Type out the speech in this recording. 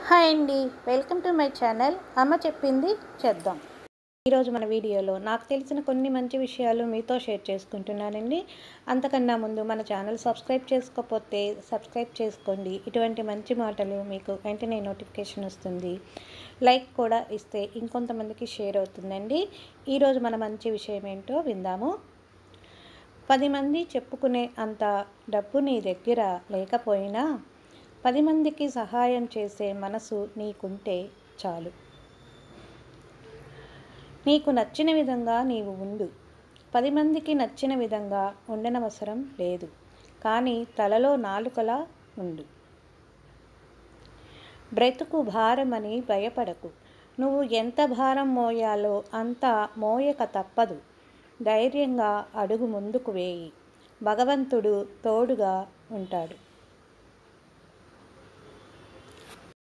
hi అండి welcome to my channel అమ్మ చెప్పింది చేద్దాం ఈరోజు మన వీడియోలో నాకు తెలిసిన కొన్ని మంచి విషయాలు మీతో షేర్ చేసుకుంటున్నానండి అంతకన్నా ముందు మన ఛానల్ సబ్స్క్రైబ్ చేసుకోకపోతే సబ్స్క్రైబ్ చేసుకోండి ఇటువంటి మంచి మాటలు మీకు వెంటనే నోటిఫికేషన్ వస్తుంది లైక్ కూడా ఇస్తే ఇంకొంతమందికి షేర్ అవుతుందండి ఈరోజు మన మంచి విషయం ఏంటో విందాము పది మంది చెప్పుకునే అంత డబ్బు నీ దగ్గర లేకపోయినా పది మందికి సహాయం చేసే మనసు నీకుంటే చాలు నీకు నచ్చిన విధంగా నీవు ఉండు పది మందికి నచ్చిన విధంగా ఉండనవసరం లేదు కానీ తలలో నాలుకలా ఉండు బ్రతుకు భారమని భయపడకు నువ్వు ఎంత భారం మోయాలో అంత మోయక తప్పదు ధైర్యంగా అడుగు ముందుకు వేయి భగవంతుడు తోడుగా ఉంటాడు